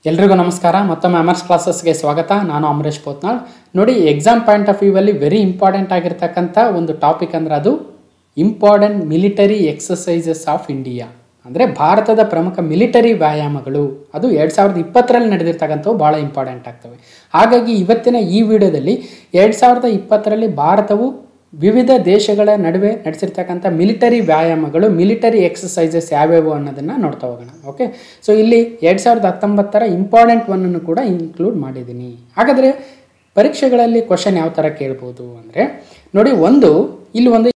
ಎಲ್ರಿಗೂ ನಮಸ್ಕಾರ ಮತ್ತೊಮ್ಮೆ ಅಮರ್ಸ್ ಕ್ಲಾಸಸ್ಗೆ ಸ್ವಾಗತ ನಾನು ಅಮರೇಶ್ ಪೋತ್ನಾಳ್ ನೋಡಿ ಎಕ್ಸಾಮ್ ಪಾಯಿಂಟ್ ಆಫ್ ವ್ಯೂವಲ್ಲಿ ವೆರಿ ಇಂಪಾರ್ಟೆಂಟ್ ಆಗಿರ್ತಕ್ಕಂಥ ಒಂದು ಟಾಪಿಕ್ ಅಂದ್ರೆ ಅದು important military exercises of India ಅಂದರೆ ಭಾರತದ ಪ್ರಮುಖ ಮಿಲಿಟರಿ ವ್ಯಾಯಾಮಗಳು ಅದು ಎರಡು ಸಾವಿರದ ಇಪ್ಪತ್ತರಲ್ಲಿ ನಡೆದಿರ್ತಕ್ಕಂಥವು ಭಾಳ ಇಂಪಾರ್ಟೆಂಟ್ ಆಗ್ತವೆ ಹಾಗಾಗಿ ಇವತ್ತಿನ ಈ ವಿಡಿಯೋದಲ್ಲಿ ಎರಡು ಸಾವಿರದ ಇಪ್ಪತ್ತರಲ್ಲಿ ಭಾರತವು ವಿವಿಧ ದೇಶಗಳ ನಡುವೆ ನಡೆಸಿರ್ತಕ್ಕಂಥ ಮಿಲಿಟರಿ ವ್ಯಾಯಾಮಗಳು ಮಿಲಿಟರಿ ಎಕ್ಸಸೈಸಸ್ ಯಾವ್ಯಾವು ಅನ್ನೋದನ್ನು ನೋಡ್ತಾ ಹೋಗೋಣ ಓಕೆ ಸೊ ಇಲ್ಲಿ ಎರಡು ಸಾವಿರದ ಹತ್ತೊಂಬತ್ತರ ಇಂಪಾರ್ಟೆಂಟ್ ಒನ್ನನ್ನು ಕೂಡ ಇನ್ಕ್ಲೂಡ್ ಮಾಡಿದ್ದೀನಿ ಹಾಗಾದರೆ ಪರೀಕ್ಷೆಗಳಲ್ಲಿ ಕ್ವಶನ್ ಯಾವ ಥರ ಕೇಳ್ಬೋದು ಅಂದರೆ ನೋಡಿ ಒಂದು ಇಲ್ಲಿ ಒಂದು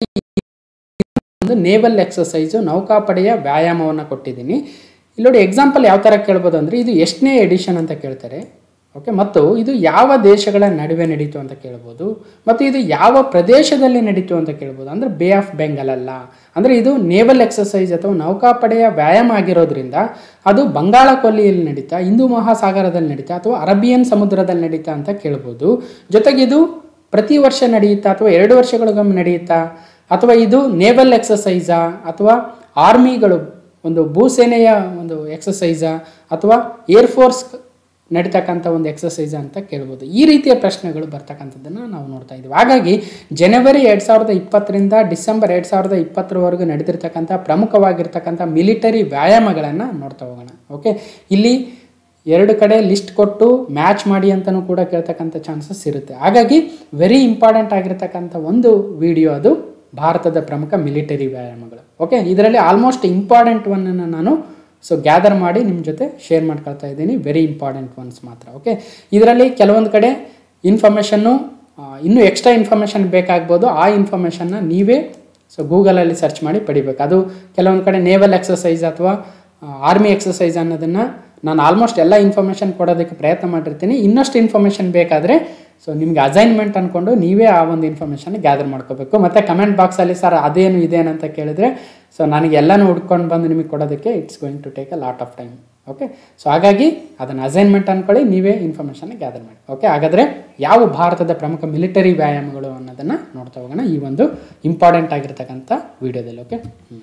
ಒಂದು ನೇವಲ್ ಎಕ್ಸಸೈಸು ನೌಕಾಪಡೆಯ ವ್ಯಾಯಾಮವನ್ನು ಕೊಟ್ಟಿದ್ದೀನಿ ಇಲ್ಲಿ ನೋಡಿ ಎಕ್ಸಾಂಪಲ್ ಯಾವ ಥರ ಕೇಳ್ಬೋದು ಅಂದರೆ ಇದು ಎಷ್ಟನೇ ಎಡಿಷನ್ ಅಂತ ಕೇಳ್ತಾರೆ ಓಕೆ ಮತ್ತು ಇದು ಯಾವ ದೇಶಗಳ ನಡುವೆ ನಡೀತು ಅಂತ ಕೇಳ್ಬೋದು ಮತ್ತು ಇದು ಯಾವ ಪ್ರದೇಶದಲ್ಲಿ ನಡೀತು ಅಂತ ಕೇಳ್ಬೋದು ಅಂದರೆ ಬೇ ಆಫ್ ಬೆಂಗಾಲ್ ಅಲ್ಲ ಅಂದರೆ ಇದು ನೇವಲ್ ಎಕ್ಸಸೈಸ್ ಅಥವಾ ನೌಕಾಪಡೆಯ ವ್ಯಾಯಾಮ ಆಗಿರೋದ್ರಿಂದ ಅದು ಬಂಗಾಳ ಕೊಲ್ಲಿಯಲ್ಲಿ ನಡೀತಾ ಹಿಂದೂ ಮಹಾಸಾಗರದಲ್ಲಿ ನಡೀತಾ ಅಥವಾ ಅರಬಿಯನ್ ಸಮುದ್ರದಲ್ಲಿ ನಡೀತಾ ಅಂತ ಕೇಳ್ಬೋದು ಜೊತೆಗೆ ಇದು ಪ್ರತಿ ವರ್ಷ ನಡೆಯುತ್ತಾ ಅಥವಾ ಎರಡು ವರ್ಷಗಳಿಗೊಮ್ಮೆ ನಡೆಯುತ್ತಾ ಅಥವಾ ಇದು ನೇವಲ್ ಎಕ್ಸಸೈಸಾ ಅಥವಾ ಆರ್ಮಿಗಳು ಒಂದು ಭೂಸೇನೆಯ ಒಂದು ಎಕ್ಸಸೈಸಾ ಅಥವಾ ಏರ್ಫೋರ್ಸ್ ನಡೀತಕ್ಕಂಥ ಒಂದು ಎಕ್ಸಸೈಸ್ ಅಂತ ಕೇಳ್ಬೋದು ಈ ರೀತಿಯ ಪ್ರಶ್ನೆಗಳು ಬರ್ತಕ್ಕಂಥದ್ದನ್ನು ನಾವು ನೋಡ್ತಾ ಇದ್ದೀವಿ ಹಾಗಾಗಿ ಜನವರಿ ಎರಡು ಸಾವಿರದ ಇಪ್ಪತ್ತರಿಂದ ಡಿಸೆಂಬರ್ ಎರಡು ಸಾವಿರದ ಇಪ್ಪತ್ತರವರೆಗೂ ನಡೆದಿರ್ತಕ್ಕಂಥ ಪ್ರಮುಖವಾಗಿರ್ತಕ್ಕಂಥ ಮಿಲಿಟರಿ ವ್ಯಾಯಾಮಗಳನ್ನು ನೋಡ್ತಾ ಹೋಗೋಣ ಓಕೆ ಇಲ್ಲಿ ಎರಡು ಕಡೆ ಲಿಸ್ಟ್ ಕೊಟ್ಟು ಮ್ಯಾಚ್ ಮಾಡಿ ಅಂತಲೂ ಕೂಡ ಕೇಳ್ತಕ್ಕಂಥ ಚಾನ್ಸಸ್ ಇರುತ್ತೆ ಹಾಗಾಗಿ ವೆರಿ ಇಂಪಾರ್ಟೆಂಟ್ ಆಗಿರ್ತಕ್ಕಂಥ ಒಂದು ವಿಡಿಯೋ ಅದು ಭಾರತದ ಪ್ರಮುಖ ಮಿಲಿಟರಿ ವ್ಯಾಯಾಮಗಳು ಓಕೆ ಇದರಲ್ಲಿ ಆಲ್ಮೋಸ್ಟ್ ಇಂಪಾರ್ಟೆಂಟ್ ಒನ್ನನ್ನು ನಾನು ಸೊ ಗ್ಯಾದರ್ ಮಾಡಿ ನಿಮ್ಮ ಜೊತೆ ಶೇರ್ ಮಾಡ್ಕೊಳ್ತಾ ಇದ್ದೀನಿ ವೆರಿ ಇಂಪಾರ್ಟೆಂಟ್ ಒನ್ಸ್ ಮಾತ್ರ ಓಕೆ ಇದರಲ್ಲಿ ಕೆಲವೊಂದು ಕಡೆ ಇನ್ಫಾರ್ಮೇಷನ್ನು ಇನ್ನೂ ಎಕ್ಸ್ಟ್ರಾ ಇನ್ಫಾರ್ಮೇಷನ್ ಬೇಕಾಗ್ಬೋದು ಆ ಇನ್ಫಾರ್ಮೇಷನ್ನ ನೀವೇ ಸೊ ಗೂಗಲಲ್ಲಿ ಸರ್ಚ್ ಮಾಡಿ ಪಡಿಬೇಕು ಅದು ಕೆಲವೊಂದು ಕಡೆ ನೇವಲ್ ಎಕ್ಸಸೈಸ್ ಅಥವಾ ಆರ್ಮಿ ಎಕ್ಸಸೈಸ್ ಅನ್ನೋದನ್ನು ನಾನು ಆಲ್ಮೋಸ್ಟ್ ಎಲ್ಲ ಇನ್ಫಾರ್ಮೇಷನ್ ಕೊಡೋದಕ್ಕೆ ಪ್ರಯತ್ನ ಮಾಡಿರ್ತೀನಿ ಇನ್ನಷ್ಟು ಇನ್ಫಾರ್ಮೇಷನ್ ಬೇಕಾದರೆ ಸೊ ನಿಮಗೆ ಅಸೈನ್ಮೆಂಟ್ ಅಂದ್ಕೊಂಡು ನೀವೇ ಆ ಒಂದು ಇನ್ಫಾರ್ಮೇಷನ್ ಗ್ಯಾದರ್ ಮಾಡ್ಕೋಬೇಕು ಮತ್ತು ಕಮೆಂಟ್ ಬಾಕ್ಸಲ್ಲಿ ಸರ್ ಅದೇನು ಇದೇನು ಅಂತ ಕೇಳಿದ್ರೆ ಸೊ ನನಗೆ ಎಲ್ಲನೂ ಹುಡ್ಕೊಂಡು ಬಂದು ನಿಮಗೆ ಕೊಡೋದಕ್ಕೆ it's going to take a lot of time okay so ಹಾಗಾಗಿ ಅದನ್ನು ಅಸೈನ್ಮೆಂಟ್ ಅಂದ್ಕೊಳ್ಳಿ ನೀವೇ ಇನ್ಫಾರ್ಮೇಷನ್ ಗ್ಯಾದರ್ ಮಾಡಿ ಓಕೆ ಹಾಗಾದರೆ ಯಾವ ಭಾರತದ ಪ್ರಮುಖ ಮಿಲಿಟರಿ ವ್ಯಾಯಾಮಗಳು ಅನ್ನೋದನ್ನು ನೋಡ್ತಾ ಹೋಗೋಣ ಈ ಒಂದು ಇಂಪಾರ್ಟೆಂಟ್ ಆಗಿರ್ತಕ್ಕಂಥ ವಿಡಿಯೋದಲ್ಲಿ ಓಕೆ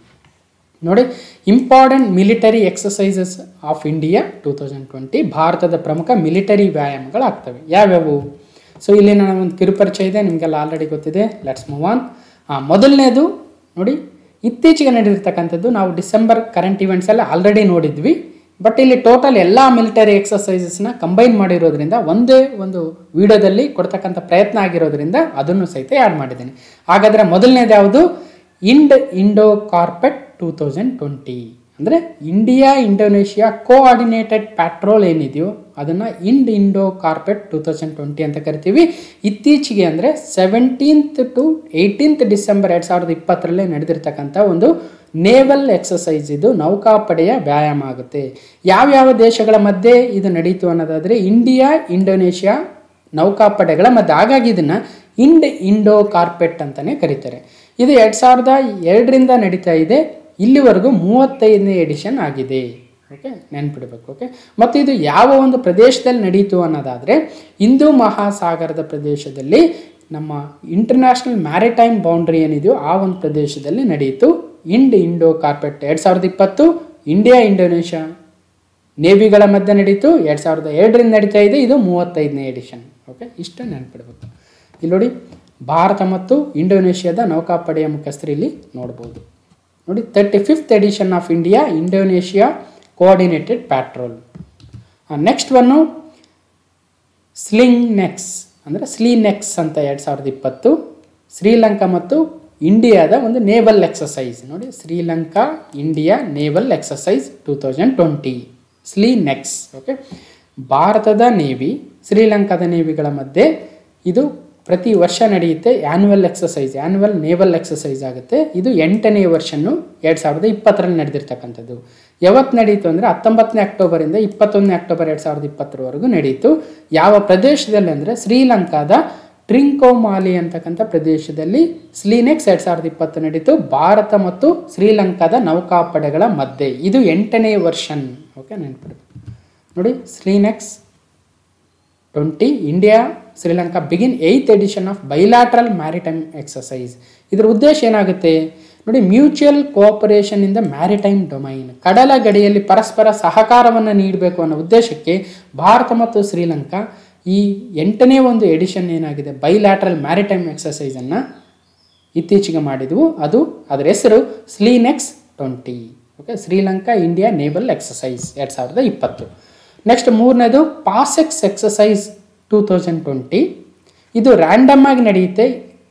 ನೋಡಿ important military exercises of India two thousand twenty ಭಾರತದ ಪ್ರಮುಖ ಮಿಲಿಟರಿ ವ್ಯಾಯಾಮಗಳಾಗ್ತವೆ ಯಾವ್ಯಾವು ಸೊ ಇಲ್ಲಿ ನಾನು ಒಂದು ಕಿರುಪರಿಚಯ ಇದೆ ನಿಮಗೆಲ್ಲ ಆಲ್ರೆಡಿ ಗೊತ್ತಿದೆ ಲೆಟ್ಸ್ ಮೂವ್ ಆನ್ ಹಾಂ ಮೊದಲನೇದು ನೋಡಿ ಇತ್ತೀಚೆಗೆ ನಡೆದಿರ್ತಕ್ಕಂಥದ್ದು ನಾವು ಡಿಸೆಂಬರ್ ಕರೆಂಟ್ ಇವೆಂಟ್ಸ್ ಎಲ್ಲ ಆಲ್ರೆಡಿ ನೋಡಿದ್ವಿ ಬಟ್ ಇಲ್ಲಿ ಟೋಟಲ್ ಎಲ್ಲ ಮಿಲಿಟರಿ ಎಕ್ಸಸೈಸಸ್ನ ಕಂಬೈನ್ ಮಾಡಿರೋದ್ರಿಂದ ಒಂದೇ ಒಂದು ವಿಡಿಯೋದಲ್ಲಿ ಕೊಡ್ತಕ್ಕಂಥ ಪ್ರಯತ್ನ ಆಗಿರೋದ್ರಿಂದ ಅದನ್ನು ಸಹಿತ ಆ್ಯಡ್ ಮಾಡಿದ್ದೀನಿ ಹಾಗಾದರೆ ಮೊದಲನೇದು ಯಾವುದು ಇಂಡ್ Indo Corpat two thousand twenty ಅಂದರೆ ಇಂಡಿಯಾ ಇಂಡೋನೇಷಿಯಾ ಕೋಆರ್ಡಿನೇಟೆಡ್ ಪ್ಯಾಟ್ರೋಲ್ ಏನಿದೆಯೋ ಅದನ್ನು ಇಂಡ್ Indo Corpat two thousand twenty ಅಂತ ಕರಿತೀವಿ ಇತ್ತೀಚೆಗೆ ಅಂದರೆ ಸೆವೆಂಟೀನ್ತ್ ಟು ಏಯ್ಟೀನ್ತ್ ಡಿಸೆಂಬರ್ ಎರಡು ಸಾವಿರದ ಇಪ್ಪತ್ತರಲ್ಲೇ ನಡೆದಿರ್ತಕ್ಕಂಥ ಒಂದು ನೇವಲ್ ಎಕ್ಸಸೈಸ್ ಇದು ನೌಕಾಪಡೆಯ ವ್ಯಾಯಾಮ ಆಗುತ್ತೆ ಯಾವ್ಯಾವ ದೇಶಗಳ ಮಧ್ಯೆ ಇದು ನಡೀತು ಅನ್ನೋದಾದರೆ ಇಂಡಿಯಾ ಇಂಡೋನೇಷ್ಯಾ ನೌಕಾಪಡೆಗಳ ಮಧ್ಯೆ ಹಾಗಾಗಿ ಇದನ್ನು ಇಂಡ್ ಇಂಡೋ ಕಾರ್ಪೆಟ್ ಅಂತಲೇ ಕರೀತಾರೆ ಇದು ಎರಡು ಸಾವಿರದ ಎರಡರಿಂದ ನಡೀತಾ ಇದೆ ಇಲ್ಲಿವರೆಗೂ ಮೂವತ್ತೈದನೇ ಎಡಿಷನ್ ಆಗಿದೆ ಓಕೆ ನೆನ್ಪಿಡ್ಬೇಕು ಓಕೆ ಮತ್ತು ಇದು ಯಾವ ಒಂದು ಪ್ರದೇಶದಲ್ಲಿ ನಡೀತು ಅನ್ನೋದಾದರೆ ಹಿಂದೂ ಮಹಾಸಾಗರದ ಪ್ರದೇಶದಲ್ಲಿ ನಮ್ಮ ಇಂಟರ್ನ್ಯಾಷನಲ್ ಮ್ಯಾರಿಟೈಮ್ ಬೌಂಡ್ರಿ ಏನಿದೆಯೋ ಆ ಒಂದು ಪ್ರದೇಶದಲ್ಲಿ ನಡೆಯಿತು ಇಂಡ್ ಇಂಡೋ ಕಾರ್ಪೆಟ್ ಎರಡು ಸಾವಿರದ ಇಪ್ಪತ್ತು ಇಂಡಿಯಾ ಇಂಡೋನೇಷ್ಯಾ ನೇವಿಗಳ ಮಧ್ಯೆ ನಡೀತು ಎರಡು ಸಾವಿರದ ಎರಡರಿಂದ ನಡೀತಾ ಇದೆ ಇದು ಮೂವತ್ತೈದನೇ ಎಡಿಷನ್ ಓಕೆ ಇಷ್ಟು ನೆನ್ಪಿಡ್ಬೇಕು ಇಲ್ಲಿ ನೋಡಿ ಭಾರತ ಮತ್ತು ಇಂಡೋನೇಷ್ಯಾದ ನೌಕಾಪಡೆಯ ಮುಖ್ಯಸ್ಥರು ಇಲ್ಲಿ ನೋಡ್ಬೋದು ನೋಡಿ thirty fifth edition of India Indonesia coordinated patrol next one SLINEX ಅಂದರೆ ಸ್ಲೀ ನೆಕ್ಸ್ ಅಂತ ಎರಡು ಸಾವಿರದ ಇಪ್ಪತ್ತು ಶ್ರೀಲಂಕಾ ಮತ್ತು ಇಂಡಿಯಾದ ಒಂದು ನೇವಲ್ ಎಕ್ಸಸೈಸ್ ನೋಡಿ Sri Lanka India naval exercise two thousand twenty SLINEX okay ಭಾರತದ ನೇವಿ ಶ್ರೀಲಂಕಾದ ನೇವಿಗಳ ಮಧ್ಯೆ ಇದು ಪ್ರತಿ ವರ್ಷ ನಡೆಯುತ್ತೆ annual exercise annual naval exercise ಆಗುತ್ತೆ ಇದು ಎಂಟನೇ ವರ್ಷನ್ನು ಎರಡು ಸಾವಿರದ ಇಪ್ಪತ್ತರಲ್ಲಿ ನಡೆದಿರ್ತಕ್ಕಂಥದ್ದು ಯಾವತ್ತು ನಡೀತು ಅಂದರೆ ಹತ್ತೊಂಬತ್ತನೇ ಅಕ್ಟೋಬರಿಂದ ಇಪ್ಪತ್ತೊಂದನೇ ಅಕ್ಟೋಬರ್ ಎರಡು ಸಾವಿರದ ಇಪ್ಪತ್ತರವರೆಗೂ ನಡೀತು ಯಾವ ಪ್ರದೇಶದಲ್ಲಿ ಅಂದರೆ ಶ್ರೀಲಂಕಾದ ಟ್ರಿಂಕೋಮಾಲಿ ಅಂತಕ್ಕಂಥ ಪ್ರದೇಶದಲ್ಲಿ ಸ್ಲೀನೆಕ್ಸ್ ಎರಡು ಸಾವಿರದ ಇಪ್ಪತ್ತು ನಡೀತು ಭಾರತ ಮತ್ತು ಶ್ರೀಲಂಕಾದ ನೌಕಾಪಡೆಗಳ ಮಧ್ಯೆ ಇದು ಎಂಟನೇ ವರ್ಷನ್ ಓಕೆ ನೆನ್ಪಿಡಿ ನೋಡಿ SLINEX twenty India Sri Lanka begin eighth edition of bilateral maritime exercise ಇದರ ಉದ್ದೇಶ ಏನಾಗುತ್ತೆ ನೋಡಿ mutual cooperation in the maritime domain ಕಡಲ ಗಡಿಯಲ್ಲಿ ಪರಸ್ಪರ ಸಹಕಾರವನ್ನು ನೀಡಬೇಕು ಅನ್ನೋ ಉದ್ದೇಶಕ್ಕೆ ಭಾರತ ಮತ್ತು ಶ್ರೀಲಂಕಾ ಈ ಎಂಟನೇ ಒಂದು ಎಡಿಷನ್ ಏನಾಗಿದೆ ಬೈಲ್ಯಾಟ್ರಲ್ ಮ್ಯಾರಿಟೈಮ್ ಎಕ್ಸಸೈಸನ್ನು ಇತ್ತೀಚೆಗೆ ಮಾಡಿದ್ವು ಅದು ಅದರ ಹೆಸರು SLINEX twenty okay Sri Lanka India naval exercise ಎರಡು ಸಾವಿರದ ಇಪ್ಪತ್ತು ನೆಕ್ಸ್ಟ್ ಮೂರನೇದು PASSEX exercise two thousand twenty ಇದು ರ್ಯಾಂಡಮ್ ಆಗಿ ನಡೆಯುತ್ತೆ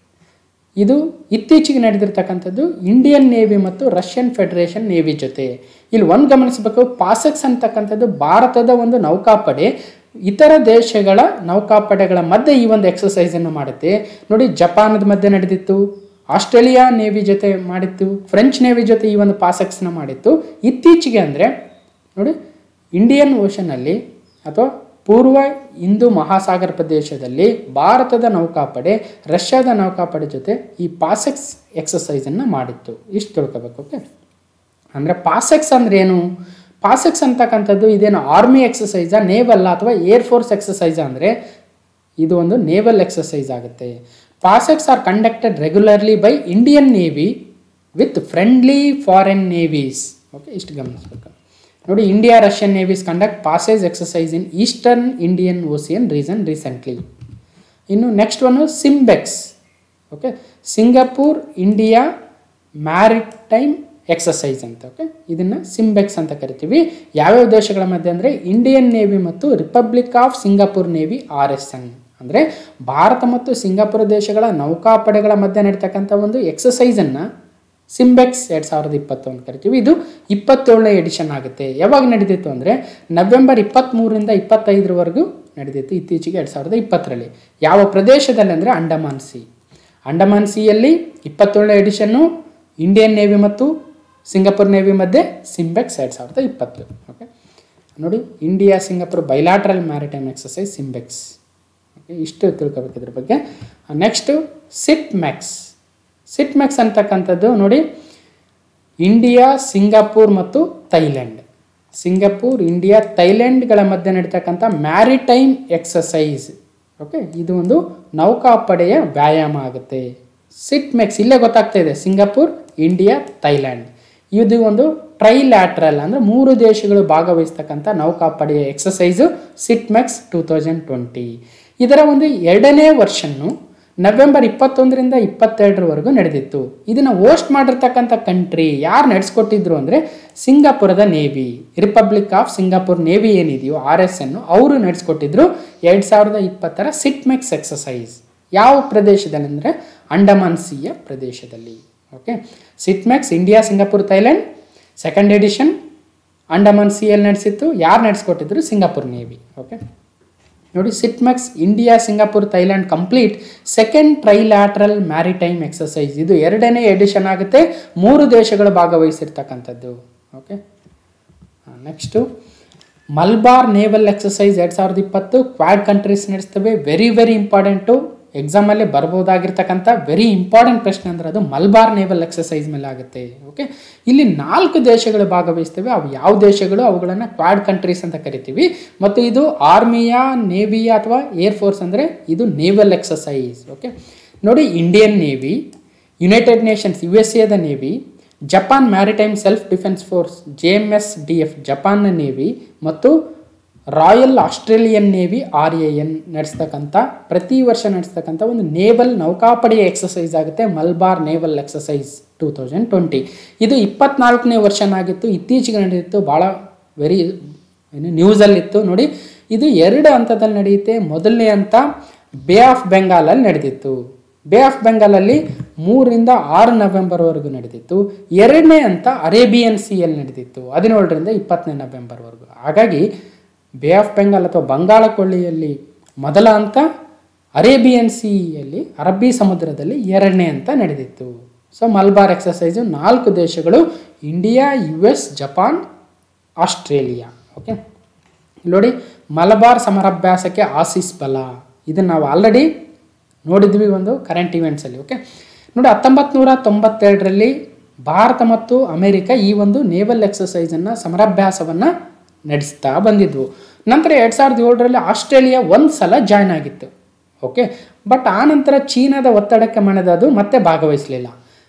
ಇದು ಇತ್ತೀಚೆಗೆ ನಡೆದಿರ್ತಕ್ಕಂಥದ್ದು ಇಂಡಿಯನ್ ನೇವಿ ಮತ್ತು ರಷ್ಯನ್ ಫೆಡರೇಷನ್ ನೇವಿ ಜೊತೆ ಇಲ್ಲಿ ಒಂದು ಗಮನಿಸಬೇಕು ಪಾಸೆಕ್ಸ್ ಅಂತಕ್ಕಂಥದ್ದು ಭಾರತದ ಒಂದು ನೌಕಾಪಡೆ ಇತರ ದೇಶಗಳ ನೌಕಾಪಡೆಗಳ ಮಧ್ಯೆ ಈ ಒಂದು ಎಕ್ಸಸೈಸನ್ನು ಮಾಡುತ್ತೆ ನೋಡಿ ಜಪಾನದ ಮಧ್ಯೆ ನಡೆದಿತ್ತು ಆಸ್ಟ್ರೇಲಿಯಾ ನೇವಿ ಜೊತೆ ಮಾಡಿತ್ತು ಫ್ರೆಂಚ್ ನೇವಿ ಜೊತೆ ಈ ಒಂದು ಪಾಸೆಕ್ಸ್ನ ಮಾಡಿತ್ತು ಇತ್ತೀಚೆಗೆ ಅಂದರೆ ನೋಡಿ ಇಂಡಿಯನ್ ಓಷನಲ್ಲಿ ಅಥವಾ ಪೂರ್ವ ಹಿಂದೂ ಮಹಾಸಾಗರ ಪ್ರದೇಶದಲ್ಲಿ ಭಾರತದ ನೌಕಾಪಡೆ ರಷ್ಯಾದ ನೌಕಾಪಡೆ ಜೊತೆ ಈ ಪಾಸೆಕ್ಸ್ ಎಕ್ಸಸೈಸನ್ನು ಮಾಡಿತ್ತು ಇಷ್ಟು ತಿಳ್ಕೊಬೇಕು ಓಕೆ ಅಂದರೆ ಪಾಸೆಕ್ಸ್ ಅಂದ್ರೆ ಏನು ಪಾಸೆಕ್ಸ್ ಅಂತಕ್ಕಂಥದ್ದು ಇದೇನು ಆರ್ಮಿ ಎಕ್ಸಸೈಸಾ ನೇವಲ್ ಅಥವಾ ಏರ್ ಫೋರ್ಸ್ ಎಕ್ಸಸೈಸಾ ಅಂದರೆ ಇದು ಒಂದು ನೇವಲ್ ಎಕ್ಸಸೈಸ್ ಆಗುತ್ತೆ PASSEX are conducted regularly by Indian navy with friendly foreign navies okay ಇಷ್ಟು ಗಮನಿಸ್ಬೇಕು ನೋಡಿ India Russian navies conduct passage exercise in eastern Indian ocean reason recently ಇನ್ನು next one SIMBEX okay Singapore India maritime exercise ಅಂತ okay ಇದನ್ನು SIMBEX ಅಂತ ಕರಿತೀವಿ ಯಾವ್ಯಾವ ದೇಶಗಳ ಮಧ್ಯೆ ಅಂದರೆ ಇಂಡಿಯನ್ ನೇವಿ ಮತ್ತು republic of Singapore navy R S N ಅಂದರೆ ಭಾರತ ಮತ್ತು ಸಿಂಗಾಪುರ ದೇಶಗಳ ನೌಕಾಪಡೆಗಳ ಮಧ್ಯೆ ನಡೀತಕ್ಕಂಥ ಒಂದು ಎಕ್ಸಸೈಸನ್ನು ಸಿಂಬೆಕ್ಸ್ ಎರಡು ಸಾವಿರದ ಇಪ್ಪತ್ತು ಅಂತ ಕರಿತೀವಿ ಇದು ಇಪ್ಪತ್ತೇಳನೇ ಎಡಿಷನ್ ಆಗುತ್ತೆ ಯಾವಾಗ ನಡೆದಿತ್ತು ಅಂದರೆ ನವೆಂಬರ್ ಇಪ್ಪತ್ತ್ಮೂರರಿಂದ ಇಪ್ಪತ್ತೈದರವರೆಗೂ ನಡೆದಿತ್ತು ಇತ್ತೀಚೆಗೆ ಎರಡು ಸಾವಿರದ ಇಪ್ಪತ್ತರಲ್ಲಿ ಯಾವ ಪ್ರದೇಶದಲ್ಲಿ ಅಂದರೆ ಅಂಡಮಾನ್ ಸಿ ಅಂಡಮಾನ್ ಸಿಯಲ್ಲಿ ಇಪ್ಪತ್ತೇಳನೇ ಎಡಿಷನ್ನು ಇಂಡಿಯನ್ ನೇವಿ ಮತ್ತು ಸಿಂಗಾಪುರ್ ನೇವಿ ಮಧ್ಯೆ ಸಿಂಬೆಕ್ಸ್ ಎರಡು ಸಾವಿರದ ಇಪ್ಪತ್ತು ಓಕೆ ನೋಡಿ India Singapore bilateral maritime exercise SIMBEX okay ಇಷ್ಟು ತಿಳ್ಕೊಬೇಕು ಇದ್ರ ಬಗ್ಗೆ next SITMEX SITMEX ಅಂತಕ್ಕಂಥದ್ದು ನೋಡಿ ಇಂಡಿಯಾ ಸಿಂಗಾಪುರ್ ಮತ್ತು ಥೈಲ್ಯಾಂಡ್ ಸಿಂಗಾಪುರ್ ಇಂಡಿಯಾ ಥೈಲ್ಯಾಂಡ್ಗಳ ಮಧ್ಯೆ ನಡೀತಕ್ಕಂಥ ಮ್ಯಾರಿಟೈಮ್ ಎಕ್ಸಸೈಸ್ ಓಕೆ ಇದು ಒಂದು ನೌಕಾಪಡೆಯ ವ್ಯಾಯಾಮ ಆಗುತ್ತೆ ಸಿಟ್ ಮೆಕ್ಸ್ ಇಲ್ಲೇ ಗೊತ್ತಾಗ್ತಾ ಇದೆ ಸಿಂಗಾಪುರ್ ಇಂಡಿಯಾ ಥೈಲ್ಯಾಂಡ್ ಇದು ಒಂದು ಟ್ರೈಲ್ಯಾಟ್ರಲ್ ಅಂದರೆ ಮೂರು ದೇಶಗಳು ಭಾಗವಹಿಸ್ತಕ್ಕಂಥ ನೌಕಾಪಡೆಯ exercise SITMEX two thousand twenty ಇದರ ಒಂದು ಎರಡನೇ ವರ್ಷನ್ನು ನವೆಂಬರ್ ಇಪ್ಪತ್ತೊಂದರಿಂದ ಇಪ್ಪತ್ತೆರಡರವರೆಗೂ ನಡೆದಿತ್ತು ಇದನ್ನು ಹೋಸ್ಟ್ ಮಾಡಿರ್ತಕ್ಕಂಥ ಕಂಟ್ರಿ ಯಾರು ನಡೆಸ್ಕೊಟ್ಟಿದ್ರು ಅಂದರೆ ಸಿಂಗಾಪುರದ navy republic of Singapore navy ಏನಿದೆಯೋ ಆರ್ ಎಸ್ ಎನ್ನು ಅವರು ನಡೆಸ್ಕೊಟ್ಟಿದ್ರು ಎರಡು ಸಾವಿರದ ಇಪ್ಪತ್ತರ ಸಿಟ್ಮೆಕ್ಸ್ ಎಕ್ಸಸೈಸ್ ಯಾವ ಪ್ರದೇಶದಲ್ಲಿ ಅಂದರೆ ಅಂಡಮಾನ್ ಸಿಯ ಪ್ರದೇಶದಲ್ಲಿ okay SITMEX India Singapore Thailand second edition Andaman ಸಿಯಲ್ಲಿ ನಡೆಸಿತ್ತು ಯಾರು ನಡೆಸ್ಕೊಟ್ಟಿದ್ರು ಸಿಂಗಾಪುರ್ ನೇವಿ ಓಕೆ ನೋಡಿ SITMEX India Singapore Thailand complete second trilateral maritime exercise ಇದು ಎರಡನೇ ಎಡಿಷನ್ ಆಗುತ್ತೆ ಮೂರು ದೇಶಗಳು ಭಾಗವಹಿಸಿರ್ತಕ್ಕಂಥದ್ದು okay next Malabar naval exercise ಎರಡು ಸಾವಿರದ ಇಪ್ಪತ್ತು ಕ್ವಾಡ್ ಕಂಟ್ರೀಸ್ ನಡೆಸ್ತವೆ ವೆರಿ ವೆರಿ ಇಂಪಾರ್ಟೆಂಟು ಎಕ್ಸಾಮಲ್ಲಿ ಬರ್ಬೋದಾಗಿರ್ತಕ್ಕಂಥ ವೆರಿ ಇಂಪಾರ್ಟೆಂಟ್ ಪ್ರಶ್ನೆ ಅಂದ್ರೆ ಅದು ಮಲ್ಬಾರ್ ನೇವಲ್ ಎಕ್ಸಸೈಸ್ ಮೇಲೆ ಆಗುತ್ತೆ ಓಕೆ ಇಲ್ಲಿ ನಾಲ್ಕು ದೇಶಗಳು ಭಾಗವಹಿಸ್ತವೆ ಅವು ಯಾವ ದೇಶಗಳು ಅವುಗಳನ್ನು ಕ್ವಾಡ್ ಕಂಟ್ರೀಸ್ ಅಂತ ಕರಿತೀವಿ ಮತ್ತು ಇದು ಆರ್ಮಿಯ ನೇವಿಯ ಅಥವಾ ಏರ್ ಫೋರ್ಸ್ ಅಂದರೆ ಇದು ನೇವಲ್ ಎಕ್ಸಸೈಸ್ ಓಕೆ ನೋಡಿ Indian navy United Nations U S ಎದ navy Japan maritime self defence force J M S D F ಜಪಾನ್ನ ನೇವಿ ಮತ್ತು royal Australian navy R A N ನಡೆಸ್ತಕ್ಕಂಥ ಪ್ರತಿ ವರ್ಷ ನಡೆಸ್ತಕ್ಕಂಥ ಒಂದು ನೇವಲ್ ನೌಕಾಪಡೆಯ ಎಕ್ಸಸೈಸ್ ಆಗುತ್ತೆ Malabar naval exercise two thousand twenty ಇದು ಇಪ್ಪತ್ನಾಲ್ಕನೇ ವರ್ಷನಾಗಿತ್ತು ಇತ್ತೀಚೆಗೆ ನಡೆದಿತ್ತು ಭಾಳ ವೆರಿ ಏನು ನ್ಯೂಸಲ್ಲಿತ್ತು ನೋಡಿ ಇದು ಎರಡು ಹಂತದಲ್ಲಿ ನಡೆಯುತ್ತೆ ಮೊದಲನೇ ಹಂತ ಬೇ ಆಫ್ ಬೆಂಗಾಲಲ್ಲಿ ನಡೆದಿತ್ತು ಬೇ ಆಫ್ ಬೆಂಗಾಲಲ್ಲಿ ಮೂರರಿಂದ ಆರು ನವೆಂಬರ್ವರೆಗೂ ನಡೆದಿತ್ತು ಎರಡನೇ ಹಂತ ಅರೇಬಿಯನ್ ಸಿಯಲ್ಲಿ ನಡೆದಿತ್ತು ಹದಿನೇಳರಿಂದ ಇಪ್ಪತ್ತನೇ ನವೆಂಬರ್ವರೆಗೂ ಹಾಗಾಗಿ ಬೇ ಆಫ್ ಬೆಂಗಾಲ್ ಅಥವಾ ಬಂಗಾಳ ಕೊಳ್ಳಿಯಲ್ಲಿ ಮೊದಲ ಹಂತ ಅರೇಬಿಯನ್ ಸಿಯಲ್ಲಿ ಅರಬ್ಬಿ ಸಮುದ್ರದಲ್ಲಿ ಎರಡನೇ ಹಂತ ನಡೆದಿತ್ತು ಸೊ ಮಲ್ಬಾರ್ ಎಕ್ಸಸೈಸು ನಾಲ್ಕು ದೇಶಗಳು India U S Japan Australia okay ನೋಡಿ ಮಲಬಾರ್ ಸಮರಾಭ್ಯಾಸಕ್ಕೆ ಆಸಿಸ್ ಬಲ ಇದನ್ನು ನಾವು ಆಲ್ರೆಡಿ ನೋಡಿದ್ವಿ ಒಂದು ಕರೆಂಟ್ ಇವೆಂಟ್ಸಲ್ಲಿ ಓಕೆ ನೋಡಿ ಹತ್ತೊಂಬತ್ತು ನೂರ ತೊಂಬತ್ತೆರಡರಲ್ಲಿ ಭಾರತ ಮತ್ತು ಅಮೆರಿಕ ಈ ಒಂದು ನೇವಲ್ ಎಕ್ಸಸೈಸನ್ನು ಸಮರಾಭ್ಯಾಸವನ್ನು ನಡೆಸ್ತಾ ಬಂದಿದ್ವು ನಂತರ ಎರಡು ಸಾವಿರದ ಏಳರಲ್ಲಿ ಆಸ್ಟ್ರೇಲಿಯಾ ಒಂದು ಸಲ ಜಾಯ್ನ್ ಆಗಿತ್ತು ಓಕೆ ಬಟ್ ಆ ನಂತರ ಚೀನಾದ ಒತ್ತಡಕ್ಕೆ ಮಣಿದ ಅದು ಮತ್ತೆ ಭಾಗವಹಿಸಲಿಲ್ಲ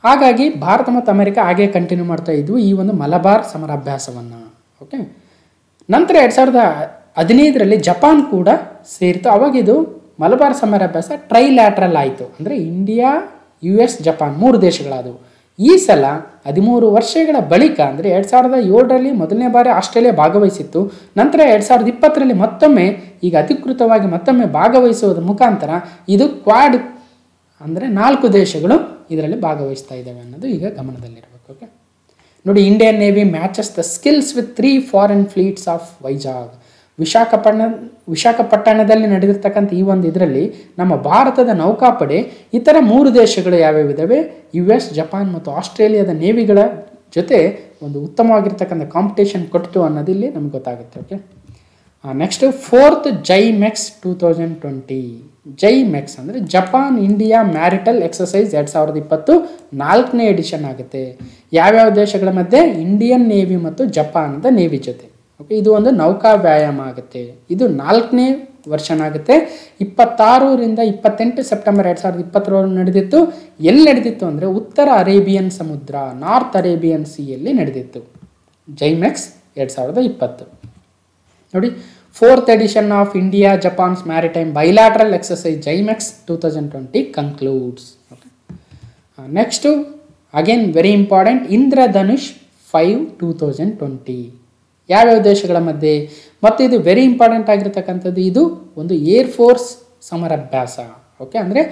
ಹಾಗಾಗಿ ಭಾರತ ಮತ್ತು ಅಮೆರಿಕ ಹಾಗೆ ಕಂಟಿನ್ಯೂ ಮಾಡ್ತಾ ಇದ್ವು ಈ ಒಂದು ಮಲಬಾರ್ ಸಮರಾಭ್ಯಾಸವನ್ನು ಓಕೆ ನಂತರ ಎರಡು ಸಾವಿರದ ಹದಿನೈದರಲ್ಲಿ ಜಪಾನ್ ಕೂಡ ಸೇರಿತು ಅವಾಗಿದು ಮಲಬಾರ್ ಸಮರಾಭ್ಯಾಸ ಟ್ರೈಲ್ಯಾಟ್ರಲ್ ಆಯಿತು ಅಂದರೆ ಇಂಡಿಯಾ ಯು ಎಸ್ ಜಪಾನ್ ಮೂರು ದೇಶಗಳಾದವು ಈ ಸಲ ಹದಿಮೂರು ವರ್ಷಗಳ ಬಳಿಕ ಅಂದರೆ ಎರಡು ಸಾವಿರದ ಏಳರಲ್ಲಿ ಮೊದಲನೇ ಬಾರಿ ಆಸ್ಟ್ರೇಲಿಯಾ ಭಾಗವಹಿಸಿತ್ತು ನಂತರ ಎರಡು ಸಾವಿರದ ಇಪ್ಪತ್ತರಲ್ಲಿ ಮತ್ತೊಮ್ಮೆ ಈಗ ಅಧಿಕೃತವಾಗಿ ಮತ್ತೊಮ್ಮೆ ಭಾಗವಹಿಸುವುದರ ಮುಖಾಂತರ ಇದು ಕ್ವಾಡ್ ಅಂದರೆ ನಾಲ್ಕು ದೇಶಗಳು ಇದರಲ್ಲಿ ಭಾಗವಹಿಸ್ತಾ ಇದ್ದಾವೆ ಅನ್ನೋದು ಈಗ ಗಮನದಲ್ಲಿರಬೇಕು ಓಕೆ ನೋಡಿ Indian navy matches the skills with three foreign fleets of Vizag Visakhapatnam ವಿಶಾಖಪಟ್ಟಣದಲ್ಲಿ ನಡೆದಿರ್ತಕ್ಕಂಥ ಈ ಒಂದು ಇದರಲ್ಲಿ ನಮ್ಮ ಭಾರತದ ನೌಕಾಪಡೆ ಇತರ ಮೂರು ದೇಶಗಳು ಯಾವ್ಯಾವಿದ್ದಾವೆ ಯು ಎಸ್ ಜಪಾನ್ ಮತ್ತು ಆಸ್ಟ್ರೇಲಿಯಾದ ನೇವಿಗಳ ಜೊತೆ ಒಂದು ಉತ್ತಮವಾಗಿರ್ತಕ್ಕಂಥ ಕಾಂಪಿಟೇಷನ್ ಕೊಟ್ಟಿತು ಅನ್ನೋದು ಇಲ್ಲಿ ನಮ್ಗೆ ಗೊತ್ತಾಗುತ್ತೆ okay next fourth JIMEX two thousand twenty JIMEX ಅಂದರೆ ಜಪಾನ್ ಇಂಡಿಯಾ ಮ್ಯಾರಿಟಲ್ ಎಕ್ಸಸೈಸ್ ಎರಡು ಸಾವಿರದ ಇಪ್ಪತ್ತು ನಾಲ್ಕನೇ ಎಡಿಷನ್ ಆಗುತ್ತೆ ಯಾವ್ಯಾವ ದೇಶಗಳ ಮಧ್ಯೆ ಇಂಡಿಯನ್ ನೇವಿ ಮತ್ತು ಜಪಾನ್ದ ನೇವಿ ಜೊತೆ ಓಕೆ ಇದು ಒಂದು ನೌಕಾ ವ್ಯಾಯಾಮ ಆಗುತ್ತೆ ಇದು ನಾಲ್ಕನೇ ವರ್ಷನ್ ಆಗುತ್ತೆ ಇಪ್ಪತ್ತಾರರಿಂದ ಇಪ್ಪತ್ತೆಂಟು ಸೆಪ್ಟೆಂಬರ್ ಎರಡು ಸಾವಿರದ ಇಪ್ಪತ್ತರವರೆಗೂ ನಡೆದಿತ್ತು ಎಲ್ಲಿ ನಡೆದಿತ್ತು ಅಂದರೆ ಉತ್ತರ ಅರೇಬಿಯನ್ ಸಮುದ್ರ ನಾರ್ತ್ ಅರೇಬಿಯನ್ ಸಿಯಲ್ಲಿ ನಡೆದಿತ್ತು ಜೈಮೆಕ್ಸ್ ಎರಡು ಸಾವಿರದ ಇಪ್ಪತ್ತು ನೋಡಿ fourth edition of India Japan's maritime bilateral exercise JIMEX two thousand twenty concludes next again very important Indradhanush five two thousand twenty ಯಾವ್ಯಾವ ದೇಶಗಳ ಮಧ್ಯೆ ಮತ್ತು ಇದು ವೆರಿ ಇಂಪಾರ್ಟೆಂಟ್ ಆಗಿರ್ತಕ್ಕಂಥದ್ದು ಇದು ಒಂದು ಏರ್ ಫೋರ್ಸ್ ಸಮರಾಭ್ಯಾಸ ಓಕೆ ಅಂದರೆ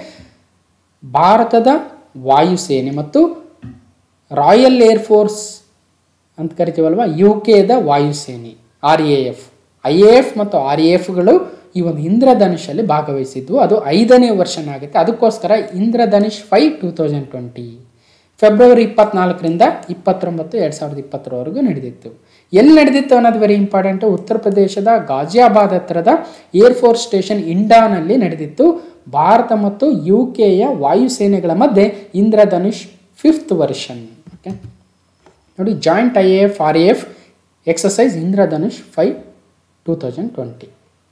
ಭಾರತದ ವಾಯುಸೇನೆ ಮತ್ತು ರಾಯಲ್ ಏರ್ ಫೋರ್ಸ್ ಅಂತ ಕರಿತೀವಲ್ವ ಯು ಕೆದ ವಾಯುಸೇನೆ R A F I A F ಮತ್ತು ಆರ್ ಎ ಎಫ್ಗಳು ಈ ಒಂದು ಇಂದ್ರಧನುಷಲ್ಲಿ ಭಾಗವಹಿಸಿದ್ವು ಅದು ಐದನೇ ವರ್ಷನ ಆಗುತ್ತೆ ಅದಕ್ಕೋಸ್ಕರ Indradhanush five two thousand twenty February ಇಪ್ಪತ್ನಾಲ್ಕರಿಂದ ಇಪ್ಪತ್ತೊಂಬತ್ತು ಎರಡು ಸಾವಿರದ ಇಪ್ಪತ್ತರವರೆಗೂ ನಡೆದಿತ್ತು ಎಲ್ಲಿ ನಡೆದಿತ್ತು ಅನ್ನೋದು ವೆರಿ ಇಂಪಾರ್ಟೆಂಟು ಉತ್ತರ ಪ್ರದೇಶದ ಗಾಜಿಯಾಬಾದ್ ಹತ್ತಿರದ ಏರ್ ಫೋರ್ಸ್ ಸ್ಟೇಷನ್ ಇಂಡಾನಲ್ಲಿ ನಡೆದಿತ್ತು ಭಾರತ ಮತ್ತು ಯು ಕೆಯ ವಾಯುಸೇನೆಗಳ ಮಧ್ಯೆ ಇಂದ್ರಧನುಷ್ ಫಿಫ್ತ್ ವರ್ಷನ್ ಓಕೆ ನೋಡಿ joint I F R A F exercise Indradhanush five two thousand twenty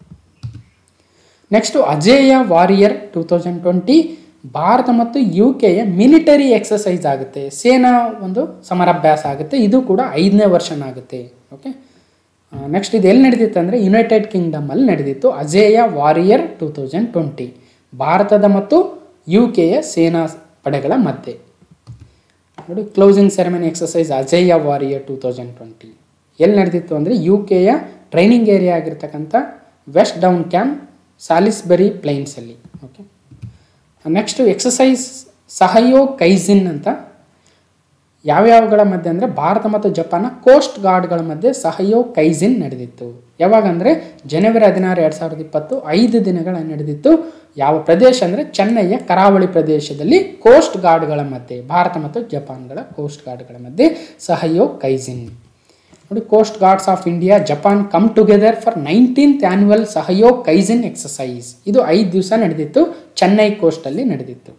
next Ajeya warrior two thousand twenty Bharat ಮತ್ತು ಯು ಕೆಯ ಮಿಲಿಟರಿ ಎಕ್ಸಸೈಸ್ ಆಗುತ್ತೆ ಸೇನಾ ಒಂದು ಸಮರಾಭ್ಯಾಸ ಆಗುತ್ತೆ ಇದು ಕೂಡ ಐದನೇ ವರ್ಷನ ಆಗುತ್ತೆ ಓಕೆ ನೆಕ್ಸ್ಟ್ ಇದು ಎಲ್ಲಿ ನಡೆದಿತ್ತು ಅಂದರೆ ಯುನೈಟೆಡ್ ಕಿಂಗ್ಡಮಲ್ಲಿ ನಡೆದಿತ್ತು Ajeya warrior two thousand twenty ಭಾರತದ ಮತ್ತು ಯು ಕೆಯ ಸೇನಾ ಪಡೆಗಳ ಮಧ್ಯೆ ನೋಡಿ closing ceremony exercise Ajeya warrior two thousand twenty ಎಲ್ಲಿ ನಡೆದಿತ್ತು ಅಂದರೆ ಯು ಕೆಯ ಟ್ರೈನಿಂಗ್ ಏರಿಯಾ ಆಗಿರ್ತಕ್ಕಂಥ ವೆಸ್ಟ್ ಡೌನ್ ಕ್ಯಾಂಪ್ ಸಾಲಿಸ್ಬರಿ ಪ್ಲೈನ್ಸಲ್ಲಿ okay next exercise Sahyog Kaijin ಅಂತ ಯಾವ್ಯಾವಗಳ ಮಧ್ಯೆ ಅಂದರೆ ಭಾರತ ಮತ್ತು ಜಪಾನ್ನ ಕೋಸ್ಟ್ ಗಾರ್ಡ್ಗಳ ಮಧ್ಯೆ ಸಹಯೋ ಕೈಜಿನ್ ನಡೆದಿತ್ತು ಯಾವಾಗ ಅಂದರೆ ಜನವರಿ ಹದಿನಾರು ಎರಡು ಸಾವಿರದ ಇಪ್ಪತ್ತು ಐದು ದಿನಗಳ ನಡೆದಿತ್ತು ಯಾವ ಪ್ರದೇಶ ಅಂದರೆ ಚೆನ್ನೈಯ ಕರಾವಳಿ ಪ್ರದೇಶದಲ್ಲಿ ಕೋಸ್ಟ್ ಗಾರ್ಡ್ಗಳ ಮಧ್ಯೆ ಭಾರತ ಮತ್ತು ಜಪಾನ್ಗಳ ಕೋಸ್ಟ್ ಗಾರ್ಡ್ಗಳ ಮಧ್ಯೆ ಸಹಯೋ ಕೈಜಿನ್ ನೋಡಿ coast guards of India Japan come together for nineteenth annual Sahyog Kaijin exercise ಇದು ಐದು ದಿವಸ ನಡೆದಿತ್ತು ಚೆನ್ನೈ ಕೋಸ್ಟಲ್ಲಿ ನಡೆದಿತ್ತು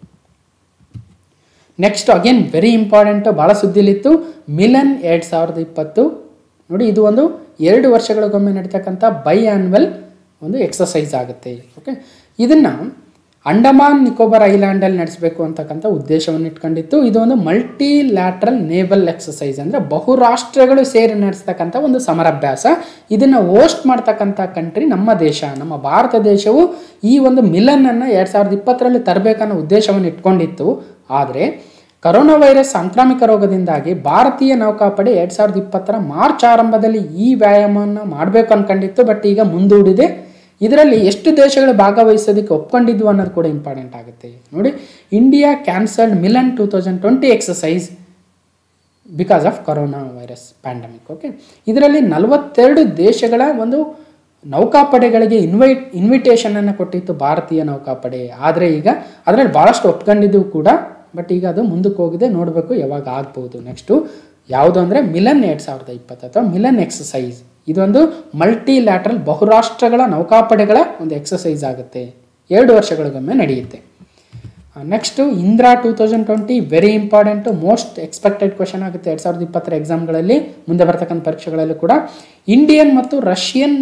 ನೆಕ್ಸ್ಟ್ ಅಗೇನ್ ವೆರಿ ಇಂಪಾರ್ಟೆಂಟು ಭಾಳ ಸುದ್ದಿಲಿತ್ತು ಮಿಲನ್ ಎರಡು ಸಾವಿರದ ಇಪ್ಪತ್ತು ನೋಡಿ ಇದು ಒಂದು ಎರಡು ವರ್ಷಗಳಿಗೊಮ್ಮೆ ನಡೀತಕ್ಕಂಥ ಬೈ ಆ್ಯನ್ಯುವಲ್ ಒಂದು ಎಕ್ಸಸೈಸ್ ಆಗುತ್ತೆ ಓಕೆ ಇದನ್ನು ಅಂಡಮಾನ್ ನಿಕೋಬಾರ್ ಐಲ್ಯಾಂಡಲ್ಲಿ ನಡೆಸಬೇಕು ಅಂತಕ್ಕಂಥ ಉದ್ದೇಶವನ್ನು ಇಟ್ಕೊಂಡಿತ್ತು ಇದು ಒಂದು ಮಲ್ಟಿ ಲ್ಯಾಟ್ರಲ್ ನೇವಲ್ ಎಕ್ಸಸೈಸ್ ಅಂದರೆ ಬಹುರಾಷ್ಟ್ರಗಳು ಸೇರಿ ನಡೆಸ್ತಕ್ಕಂಥ ಒಂದು ಸಮರಾಭ್ಯಾಸ ಇದನ್ನು ಹೋಸ್ಟ್ ಮಾಡ್ತಕ್ಕಂಥ ಕಂಟ್ರಿ ನಮ್ಮ ದೇಶ ನಮ್ಮ ಭಾರತ ದೇಶವು ಈ ಒಂದು ಮಿಲನನ್ನು ಎರಡು ಸಾವಿರದ ಇಪ್ಪತ್ತರಲ್ಲಿ ತರಬೇಕನ್ನೋ ಉದ್ದೇಶವನ್ನು ಇಟ್ಕೊಂಡಿತ್ತು ಆದರೆ ಕರೋನಾ ವೈರಸ್ ಸಾಂಕ್ರಾಮಿಕ ರೋಗದಿಂದಾಗಿ ಭಾರತೀಯ ನೌಕಾಪಡೆ ಎರಡು ಸಾವಿರದ ಇಪ್ಪತ್ತರ ಮಾರ್ಚ್ ಆರಂಭದಲ್ಲಿ ಈ ವ್ಯಾಯಾಮವನ್ನು ಮಾಡಬೇಕು ಅಂದ್ಕೊಂಡಿತ್ತು ಬಟ್ ಈಗ ಮುಂದೂಡಿದೆ ಇದರಲ್ಲಿ ಎಷ್ಟು ದೇಶಗಳು ಭಾಗವಹಿಸೋದಕ್ಕೆ ಒಪ್ಕೊಂಡಿದ್ವು ಅನ್ನೋದು ಕೂಡ ಇಂಪಾರ್ಟೆಂಟ್ ಆಗುತ್ತೆ ನೋಡಿ India cancelled Milan two thousand twenty exercise because of corona virus pandemic okay ಇದರಲ್ಲಿ ನಲವತ್ತೆರಡು ದೇಶಗಳ ಒಂದು ನೌಕಾಪಡೆಗಳಿಗೆ ಇನ್ವೈಟ್ ಇನ್ವಿಟೇಷನನ್ನು ಕೊಟ್ಟಿತ್ತು ಭಾರತೀಯ ನೌಕಾಪಡೆ ಆದರೆ ಈಗ ಅದರಲ್ಲಿ ಭಾಳಷ್ಟು ಒಪ್ಕೊಂಡಿದ್ದು ಕೂಡ ಬಟ್ ಈಗ ಅದು ಮುಂದಕ್ಕೆ ಹೋಗಿದೆ ನೋಡಬೇಕು ಯಾವಾಗ ಆಗ್ಬೋದು ನೆಕ್ಸ್ಟು ಯಾವುದು ಅಂದರೆ ಮಿಲನ್ ಎರಡು ಸಾವಿರದ ಇಪ್ಪತ್ತು ಅಥವಾ ಮಿಲನ್ ಎಕ್ಸಸೈಸ್ ಇದೊಂದು ಮಲ್ಟಿ ಲ್ಯಾಟ್ರಲ್ ಬಹುರಾಷ್ಟ್ರಗಳ ನೌಕಾಪಡೆಗಳ ಒಂದು ಎಕ್ಸಸೈಸ್ ಆಗುತ್ತೆ ಎರಡು ವರ್ಷಗಳಿಗೊಮ್ಮೆ ನಡೆಯುತ್ತೆ next Indra two thousand twenty very important most expected question ಆಗುತ್ತೆ ಎರಡು ಸಾವಿರದ ಇಪ್ಪತ್ತರ ಎಕ್ಸಾಮ್ಗಳಲ್ಲಿ ಮುಂದೆ ಬರ್ತಕ್ಕಂಥ ಪರೀಕ್ಷೆಗಳಲ್ಲಿ ಕೂಡ ಇಂಡಿಯನ್ ಮತ್ತು ರಷ್ಯನ್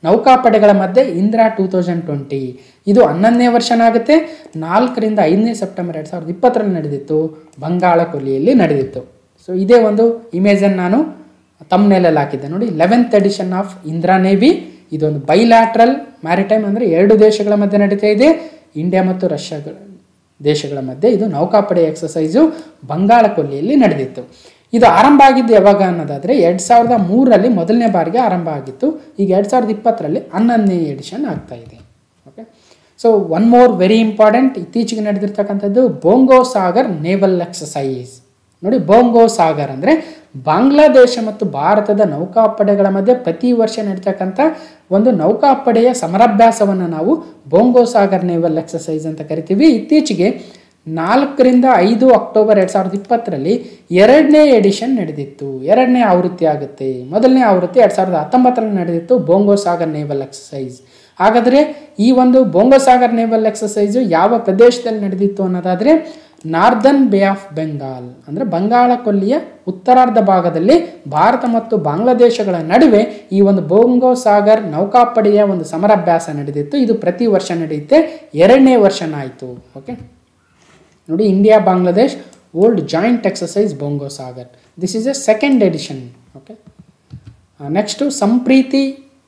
ನೌಕಾಪಡೆಗಳ ಮಧ್ಯೆ ಇಂದಿರಾ ಟೂ ತೌಸಂಡ್ ಟ್ವೆಂಟಿ ಇದು ಹನ್ನೊಂದನೇ ವರ್ಷನ ಆಗುತ್ತೆ ನಾಲ್ಕರಿಂದ ಐದನೇ ಸೆಪ್ಟೆಂಬರ್ ಎರಡು ಸಾವಿರದ ಇಪ್ಪತ್ತರಲ್ಲಿ ನಡೆದಿತ್ತು ಬಂಗಾಳ ಕೊಲ್ಲಿಯಲ್ಲಿ ನಡೆದಿತ್ತು ಸೊ ಇದೇ ಒಂದು ಇಮೇಜನ್ನು ನಾನು ತಮ್ಮನೇಲಲ್ಲಿ ಹಾಕಿದ್ದೆ ನೋಡಿ eleventh edition of Indra navy ಇದೊಂದು ಬೈಲ್ಯಾಟ್ರಲ್ ಮ್ಯಾರಿಟೈಮ್ ಅಂದರೆ ಎರಡು ದೇಶಗಳ ಮಧ್ಯೆ ನಡೀತಾ ಇದೆ ಇಂಡಿಯಾ ಮತ್ತು ರಷ್ಯಾಗಳ ದೇಶಗಳ ಮಧ್ಯೆ ಇದು ನೌಕಾಪಡೆ ಎಕ್ಸಸೈಸು ಬಂಗಾಳ ಕೊಲ್ಲಿಯಲ್ಲಿ ನಡೆದಿತ್ತು ಇದು ಆರಂಭ ಆಗಿದ್ದು ಯಾವಾಗ ಅನ್ನೋದಾದರೆ ಎರಡು ಸಾವಿರದ ಮೂರರಲ್ಲಿ ಮೊದಲನೇ ಬಾರಿಗೆ ಆರಂಭ ಆಗಿತ್ತು ಈಗ ಎರಡು ಸಾವಿರದ ಇಪ್ಪತ್ತರಲ್ಲಿ ಹನ್ನೊಂದನೇ ಎಡಿಷನ್ ಆಗ್ತಾ ಇದೆ okay so one more very important ಇತ್ತೀಚೆಗೆ ನಡೆದಿರ್ತಕ್ಕಂಥದ್ದು ಬೋಂಗೋ ಸಾಗರ್ ನೇವಲ್ ಎಕ್ಸಸೈಸ್ ನೋಡಿ ಬೋಂಗೋ ಸಾಗರ್ ಅಂದರೆ ಬಾಂಗ್ಲಾದೇಶ ಮತ್ತು ಭಾರತದ ನೌಕಾಪಡೆಗಳ ಮಧ್ಯೆ ಪ್ರತಿ ವರ್ಷ ನಡೀತಕ್ಕಂಥ ಒಂದು ನೌಕಾಪಡೆಯ ಸಮರಾಭ್ಯಾಸವನ್ನು ನಾವು ಬೋಂಗೋ ಸಾಗರ್ ನೇವಲ್ ಎಕ್ಸಸೈಸ್ ಅಂತ ಕರಿತೀವಿ ಇತ್ತೀಚೆಗೆ ನಾಲ್ಕರಿಂದ ಐದು ಅಕ್ಟೋಬರ್ ಎರಡು ಸಾವಿರದ ಇಪ್ಪತ್ತರಲ್ಲಿ ಎರಡನೇ ಎಡಿಷನ್ ನಡೆದಿತ್ತು ಎರಡನೇ ಆವೃತ್ತಿ ಆಗುತ್ತೆ ಮೊದಲನೇ ಆವೃತ್ತಿ ಎರಡು ಸಾವಿರದ ಹತ್ತೊಂಬತ್ತರಲ್ಲಿ ನಡೆದಿತ್ತು ಬೋಂಗೋ ಸಾಗರ್ ನೇವಲ್ ಎಕ್ಸಸೈಸ್ ಹಾಗಾದರೆ ಈ ಒಂದು ಬೊಂಗೋ ಸಾಗರ್ ನೇವಲ್ ಎಕ್ಸಸೈಸು ಯಾವ ಪ್ರದೇಶದಲ್ಲಿ ನಡೆದಿತ್ತು ಅನ್ನೋದಾದರೆ ನಾರ್ದನ್ ಬೇ ಆಫ್ ಬೆಂಗಾಲ್ ಅಂದರೆ ಬಂಗಾಳ ಕೊಲ್ಲಿಯ ಉತ್ತರಾರ್ಧ ಭಾಗದಲ್ಲಿ ಭಾರತ ಮತ್ತು ಬಾಂಗ್ಲಾದೇಶಗಳ ನಡುವೆ ಈ ಒಂದು ಬೊಂಗೋ ಸಾಗರ್ ನೌಕಾಪಡೆಯ ಒಂದು ಸಮರಾಭ್ಯಾಸ ನಡೆದಿತ್ತು ಇದು ಪ್ರತಿ ವರ್ಷ ನಡೆಯುತ್ತೆ ಎರಡನೇ ವರ್ಷನ ಆಯಿತು ಓಕೆ ನೋಡಿ India Bangladesh old joint exercise Bongo Sagar this is a second edition okay next Sampriti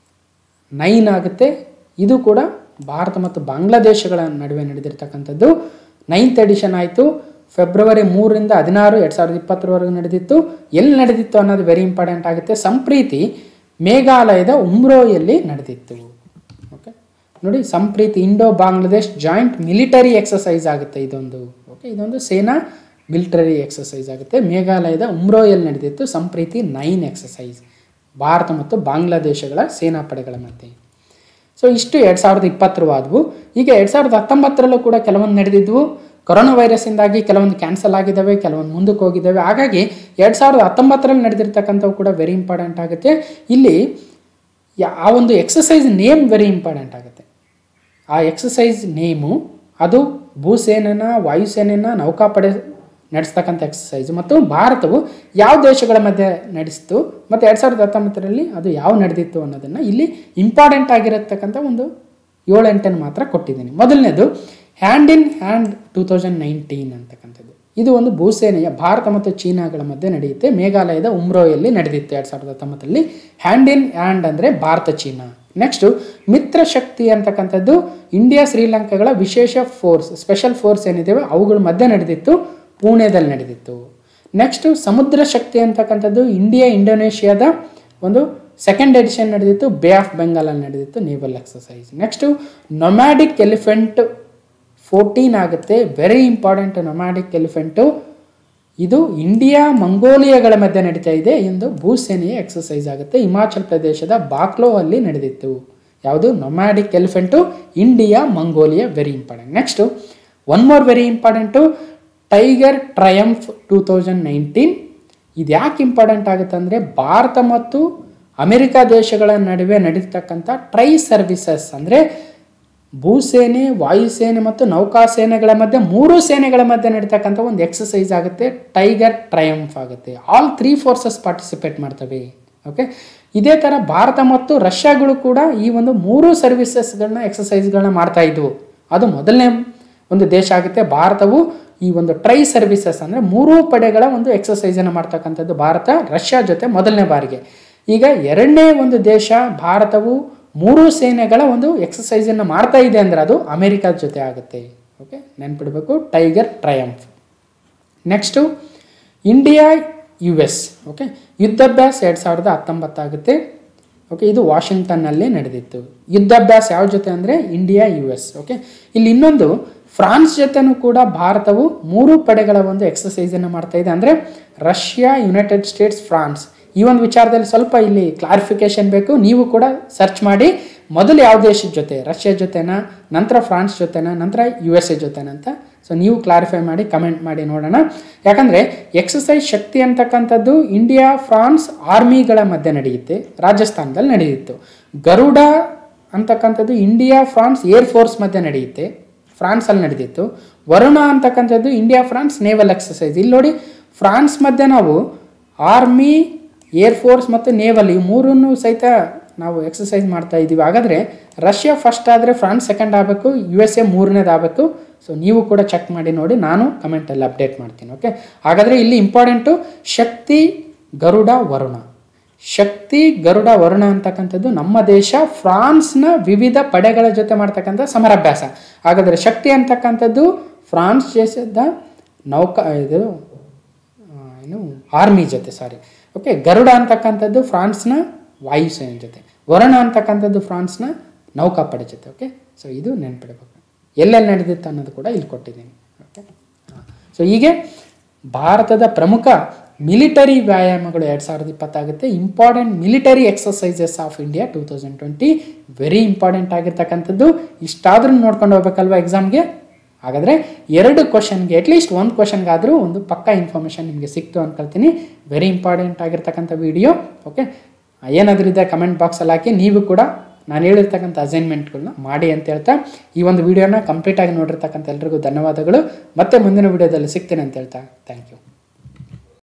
nine ಆಗುತ್ತೆ ಇದು ಕೂಡ ಭಾರತ ಮತ್ತು ಬಾಂಗ್ಲಾದೇಶಗಳ ನಡುವೆ ನಡೆದಿರ್ತಕ್ಕಂಥದ್ದು ನೈನ್ತ್ ಎಡಿಷನ್ ಆಯಿತು ಫೆಬ್ರವರಿ ಮೂರರಿಂದ ಹದಿನಾರು ಎರಡು ಸಾವಿರದ ಇಪ್ಪತ್ತರವರೆಗೂ ನಡೆದಿತ್ತು ಎಲ್ಲಿ ನಡೆದಿತ್ತು ಅನ್ನೋದು ವೆರಿ ಇಂಪಾರ್ಟೆಂಟ್ ಆಗುತ್ತೆ ಸಂಪ್ರೀತಿ ಮೇಘಾಲಯದ ಉಮ್ರೋಯಲ್ಲಿ ನಡೆದಿತ್ತು ಓಕೆ ನೋಡಿ Sampriti Indo Bangladesh joint military exercise ಆಗುತ್ತೆ ಇದೊಂದು ಓಕೆ ಇದೊಂದು ಸೇನಾ ಮಿಲಿಟರಿ ಎಕ್ಸಸೈಸ್ ಆಗುತ್ತೆ ಮೇಘಾಲಯದ ಉಮ್ರೋಯಲ್ಲಿ ನಡೆದಿತ್ತು ಸಂಪ್ರೀತಿ ನೈನ್ ಎಕ್ಸಸೈಸ್ ಭಾರತ ಮತ್ತು ಬಾಂಗ್ಲಾದೇಶಗಳ ಸೇನಾಪಡೆಗಳ ಮಧ್ಯೆ ಸೊ ಇಷ್ಟು ಎರಡು ಸಾವಿರದ ಇಪ್ಪತ್ತರ ಆದವು ಈಗ ಎರಡು ಸಾವಿರದ ಹತ್ತೊಂಬತ್ತರಲ್ಲೂ ಕೂಡ ಕೆಲವೊಂದು ನಡೆದಿದ್ವು ಕೊರೋನಾ ವೈರಸ್ಸಿಂದಾಗಿ ಕೆಲವೊಂದು ಕ್ಯಾನ್ಸಲ್ ಆಗಿದ್ದಾವೆ ಕೆಲವೊಂದು ಮುಂದಕ್ಕೆ ಹೋಗಿದ್ದಾವೆ ಹಾಗಾಗಿ ಎರಡು ಸಾವಿರದ ಹತ್ತೊಂಬತ್ತರಲ್ಲಿ ನಡೆದಿರ್ತಕ್ಕಂಥವು ಕೂಡ ವೆರಿ ಇಂಪಾರ್ಟೆಂಟ್ ಆಗುತ್ತೆ ಇಲ್ಲಿ ಯಾ- ಆ ಒಂದು ಎಕ್ಸಸೈಸ್ ನೇಮ್ ವೆರಿ ಇಂಪಾರ್ಟೆಂಟ್ ಆಗುತ್ತೆ ಆ ಎಕ್ಸಸೈಸ್ ನೇಮು ಅದು ಭೂಸೇನೆನ ವಾಯುಸೇನೆನ ನೌಕಾಪಡೆ ನಡೆಸ್ತಕ್ಕಂಥ ಎಕ್ಸಸೈಸ್ ಮತ್ತು ಭಾರತವು ಯಾವ ದೇಶಗಳ ಮಧ್ಯೆ ನಡೆಸಿತು ಮತ್ತು ಎರಡು ಸಾವಿರದ ಹತ್ತೊಂಬತ್ತರಲ್ಲಿ ಅದು ಯಾವ ನಡೆದಿತ್ತು ಅನ್ನೋದನ್ನು ಇಲ್ಲಿ ಇಂಪಾರ್ಟೆಂಟ್ ಆಗಿರತಕ್ಕಂಥ ಒಂದು ಏಳು ಎಂಟನ್ನು ಮಾತ್ರ ಕೊಟ್ಟಿದ್ದೀನಿ ಮೊದಲನೇದು hand in hand two thousand nineteen ಅಂತಕ್ಕಂಥದ್ದು ಇದು ಒಂದು ಭೂಸೇನೆಯ ಭಾರತ ಮತ್ತು ಚೀನಾಗಳ ಮಧ್ಯೆ ನಡೆಯುತ್ತೆ ಮೇಘಾಲಯದ ಉಮ್ರೋಯಲ್ಲಿ ನಡೆದಿತ್ತು ಎರಡು ಸಾವಿರದ ಹತ್ತೊಂಬತ್ತರಲ್ಲಿ ಹ್ಯಾಂಡ್ ಇನ್ ಹ್ಯಾಂಡ್ ಅಂದರೆ ಭಾರತ ಚೀನಾ ನೆಕ್ಸ್ಟು ಮಿತ್ರ ಶಕ್ತಿ ಅಂತಕ್ಕಂಥದ್ದು ಇಂಡಿಯಾ ಶ್ರೀಲಂಕಾಗಳ ವಿಶೇಷ ಫೋರ್ಸ್ ಸ್ಪೆಷಲ್ ಫೋರ್ಸ್ ಏನಿದ್ದಾವೆ ಅವುಗಳ ಮಧ್ಯೆ ನಡೆದಿತ್ತು ಪುಣೆದಲ್ಲಿ ನಡೆದಿತ್ತು ನೆಕ್ಸ್ಟು ಸಮುದ್ರ ಶಕ್ತಿ ಅಂತಕ್ಕಂಥದ್ದು ಇಂಡಿಯಾ ಇಂಡೋನೇಷ್ಯಾದ ಒಂದು ಸೆಕೆಂಡ್ ಎಡಿಷನ್ ನಡೆದಿತ್ತು ಬೇ ಆಫ್ ಬೆಂಗಾಲಲ್ಲಿ ನಡೆದಿತ್ತು naval exercise next nomadic elephant fourteen ಆಗುತ್ತೆ ವೆರಿ ಇಂಪಾರ್ಟೆಂಟ್ ನೊಮ್ಯಾಡಿಕ್ ಎಲಿಫೆಂಟು ಇದು ಇಂಡಿಯಾ ಮಂಗೋಲಿಯಾಗಳ ಮಧ್ಯೆ ನಡೀತಾ ಇದೆ ಎಂದು ಭೂಸೇನೆಯ ಎಕ್ಸಸೈಸ್ ಆಗುತ್ತೆ ಹಿಮಾಚಲ್ ಪ್ರದೇಶದ ಬಾಕ್ಲೋ ಅಲ್ಲಿ ನಡೆದಿತ್ತು ಯಾವುದು nomadic elephant India Mongolia very important next one more very important tiger triumph two thousand nineteen ಇದು ಯಾಕೆ ಇಂಪಾರ್ಟೆಂಟ್ ಆಗುತ್ತೆ ಅಂದರೆ ಭಾರತ ಮತ್ತು ಅಮೆರಿಕ ದೇಶಗಳ ನಡುವೆ ನಡೀತಕ್ಕಂಥ ಟ್ರೈ ಸರ್ವಿಸಸ್ ಅಂದರೆ ಭೂಸೇನೆ ವಾಯುಸೇನೆ ಮತ್ತು ನೌಕಾಸೇನೆಗಳ ಮಧ್ಯೆ ಮೂರು ಸೇನೆಗಳ ಮಧ್ಯೆ ನಡೀತಕ್ಕಂಥ ಒಂದು ಎಕ್ಸಸೈಸ್ ಆಗುತ್ತೆ ಟೈಗರ್ ಟ್ರಯಂಫ್ ಆಗುತ್ತೆ ಆಲ್ ತ್ರೀ ಫೋರ್ಸಸ್ ಪಾರ್ಟಿಸಿಪೇಟ್ ಮಾಡ್ತವೆ ಓಕೆ ಇದೇ ಥರ ಭಾರತ ಮತ್ತು ರಷ್ಯಾಗಳು ಕೂಡ ಈ ಒಂದು ಮೂರು ಸರ್ವಿಸಸ್ಗಳನ್ನ ಎಕ್ಸಸೈಸ್ಗಳನ್ನ ಮಾಡ್ತಾ ಇದ್ವು ಅದು ಮೊದಲನೇ ಒಂದು ದೇಶ ಆಗುತ್ತೆ ಭಾರತವು ಈ ಒಂದು ಟ್ರೈ ಸರ್ವಿಸಸ್ ಅಂದರೆ ಮೂರೂ ಪಡೆಗಳ ಒಂದು ಎಕ್ಸಸೈಸನ್ನು ಮಾಡ್ತಕ್ಕಂಥದ್ದು ಭಾರತ ರಷ್ಯಾ ಜೊತೆ ಮೊದಲನೇ ಬಾರಿಗೆ ಈಗ ಎರಡನೇ ಒಂದು ದೇಶ ಭಾರತವು ಮೂರು ಸೇನೆಗಳ ಒಂದು ಎಕ್ಸಸೈಸನ್ನು ಮಾಡ್ತಾ ಇದೆ ಅಂದರೆ ಅದು ಅಮೆರಿಕದ ಜೊತೆ ಆಗುತ್ತೆ ಓಕೆ ನೆನ್ಪಿಡ್ಬೇಕು tiger triumph next India U S okay ಯುದ್ಧಾಭ್ಯಾಸ ಎರಡು ಸಾವಿರದ ಹತ್ತೊಂಬತ್ತಾಗುತ್ತೆ ಓಕೆ ಇದು ವಾಷಿಂಗ್ಟನ್ನಲ್ಲಿ ನಡೆದಿತ್ತು ಯುದ್ಧಾಭ್ಯಾಸ ಯಾವ ಜೊತೆ ಅಂದರೆ ಇಂಡಿಯಾ ಯು ಎಸ್ ಓಕೆ ಇಲ್ಲಿ ಇನ್ನೊಂದು ಫ್ರಾನ್ಸ್ ಜೊತೆನೂ ಕೂಡ ಭಾರತವು ಮೂರು ಪಡೆಗಳ ಒಂದು ಎಕ್ಸಸೈಸನ್ನು ಮಾಡ್ತಾ ಇದೆ ಅಂದರೆ ರಷ್ಯಾ ಯುನೈಟೆಡ್ ಸ್ಟೇಟ್ಸ್ ಫ್ರಾನ್ಸ್ ಈ ಒಂದು ವಿಚಾರದಲ್ಲಿ ಸ್ವಲ್ಪ ಇಲ್ಲಿ ಕ್ಲಾರಿಫಿಕೇಶನ್ ಬೇಕು ನೀವು ಕೂಡ ಸರ್ಚ್ ಮಾಡಿ ಮೊದಲು ಯಾವ ದೇಶದ ಜೊತೆ ರಷ್ಯಾ ಜೊತೆನಾ ನಂತರ ಫ್ರಾನ್ಸ್ ಜೊತೆನಾ ನಂತರ ಯು ಎಸ್ ಎ ಜೊತೆನಾ ಅಂತ ಸೊ ನೀವು ಕ್ಲಾರಿಫೈ ಮಾಡಿ ಕಮೆಂಟ್ ಮಾಡಿ ನೋಡೋಣ ಯಾಕಂದರೆ ಎಕ್ಸಸೈಸ್ ಶಕ್ತಿ ಅಂತಕ್ಕಂಥದ್ದು ಇಂಡಿಯಾ ಫ್ರಾನ್ಸ್ ಆರ್ಮಿಗಳ ಮಧ್ಯೆ ನಡೆಯುತ್ತೆ ರಾಜಸ್ಥಾನದಲ್ಲಿ ನಡೆಯಿತು ಗರುಡ ಅಂತಕ್ಕಂಥದ್ದು ಇಂಡಿಯಾ ಫ್ರಾನ್ಸ್ ಏರ್ ಫೋರ್ಸ್ ಮಧ್ಯೆ ನಡೆಯುತ್ತೆ ಫ್ರಾನ್ಸಲ್ಲಿ ನಡೆದಿತ್ತು ವರುಣ ಅಂತಕ್ಕಂಥದ್ದು ಇಂಡಿಯಾ ಫ್ರಾನ್ಸ್ ನೇವಲ್ ಎಕ್ಸಸೈಸ್ ಇಲ್ಲಿ ನೋಡಿ ಫ್ರಾನ್ಸ್ ಮಧ್ಯೆ ನಾವು ಆರ್ಮಿ ಏರ್ ಫೋರ್ಸ್ ಮತ್ತು ನೇವಲ್ ಈ ಮೂರನ್ನು ಸಹಿತ ನಾವು ಎಕ್ಸಸೈಸ್ ಮಾಡ್ತಾ ಇದ್ದೀವಿ ಹಾಗಾದರೆ ರಷ್ಯಾ ಫಸ್ಟ್ ಆದರೆ ಫ್ರಾನ್ಸ್ ಸೆಕೆಂಡ್ ಆಗಬೇಕು ಯು ಎಸ್ ಎ ಮೂರನೇದು ಆಗಬೇಕು ಸೊ ನೀವು ಕೂಡ ಚೆಕ್ ಮಾಡಿ ನೋಡಿ ನಾನು ಕಮೆಂಟಲ್ಲಿ ಅಪ್ಡೇಟ್ ಮಾಡ್ತೀನಿ ಓಕೆ ಹಾಗಾದರೆ ಇಲ್ಲಿ ಇಂಪಾರ್ಟೆಂಟು ಶಕ್ತಿ ಗರುಡ ವರುಣ ಶಕ್ತಿ ಗರುಡ ವರುಣ ಅಂತಕ್ಕಂಥದ್ದು ನಮ್ಮ ದೇಶ ಫ್ರಾನ್ಸ್ನ ವಿವಿಧ ಪಡೆಗಳ ಜೊತೆ ಮಾಡ್ತಕ್ಕಂಥ ಸಮರಾಭ್ಯಾಸ ಹಾಗಾದರೆ ಶಕ್ತಿ ಅಂತಕ್ಕಂಥದ್ದು ಫ್ರಾನ್ಸ್ ದೇಶದ ನೌಕಾ ಇದು ಆ, ಏನು ಆರ್ಮಿ ಜೊತೆ ಸಾರಿ ಓಕೆ ಗರುಡ ಅಂತಕ್ಕಂಥದ್ದು ಫ್ರಾನ್ಸ್ನ ವಾಯುಸೇನೆ ಜೊತೆ ವರುಣ ಅಂತಕ್ಕಂಥದ್ದು ಫ್ರಾನ್ಸ್ನ ನೌಕಾಪಡೆ ಜೊತೆ ಓಕೆ ಸೊ ಇದು ನೆನ್ಪಿಡಬೇಕು ಎಲ್ಲೆಲ್ಲಿ ನಡೆದಿತ್ತು ಅನ್ನೋದು ಕೂಡ ಇಲ್ಲಿ ಕೊಟ್ಟಿದ್ದೀನಿ ಓಕೆ ಸೊ ಹೀಗೆ ಭಾರತದ ಪ್ರಮುಖ ಮಿಲಿಟರಿ ವ್ಯಾಯಾಮಗಳು ಎರಡು ಸಾವಿರದ ಇಪ್ಪತ್ತಾಗುತ್ತೆ important military exercises of India two thousand twenty very important ಆಗಿರ್ತಕ್ಕಂಥದ್ದು ಇಷ್ಟಾದ್ರೂ ನೋಡ್ಕೊಂಡು ಹೋಗ್ಬೇಕಲ್ವಾ ಎಕ್ಸಾಮ್ಗೆ ಹಾಗಾದರೆ ಎರಡು ಕ್ವಶನ್ಗೆ ಅಟ್ಲೀಸ್ಟ್ ಒಂದು ಕ್ವಶನ್ಗಾದರೂ ಒಂದು ಪಕ್ಕ ಇನ್ಫಾರ್ಮೇಷನ್ ನಿಮಗೆ ಸಿಕ್ತು ಅನ್ಕೊಳ್ತೀನಿ ವೆರಿ ಇಂಪಾರ್ಟೆಂಟ್ ಆಗಿರ್ತಕ್ಕಂಥ ವಿಡಿಯೋ ಓಕೆ ಏನಾದರೂ ಇದೆ ಕಮೆಂಟ್ ಬಾಕ್ಸಲ್ಲಿ ಹಾಕಿ ನೀವು ಕೂಡ ನಾನು ಹೇಳಿರ್ತಕ್ಕಂಥ ಅಸೈನ್ಮೆಂಟ್ಗಳನ್ನ ಮಾಡಿ ಅಂತ ಹೇಳ್ತಾ ಈ ಒಂದು ವಿಡಿಯೋನ ಕಂಪ್ಲೀಟಾಗಿ ನೋಡಿರ್ತಕ್ಕಂಥ ಎಲ್ರಿಗೂ ಧನ್ಯವಾದಗಳು ಮತ್ತೆ ಮುಂದಿನ ವಿಡಿಯೋದಲ್ಲಿ ಸಿಗ್ತೇನೆ ಅಂತ ಹೇಳ್ತಾ ಥ್ಯಾಂಕ್ ಯು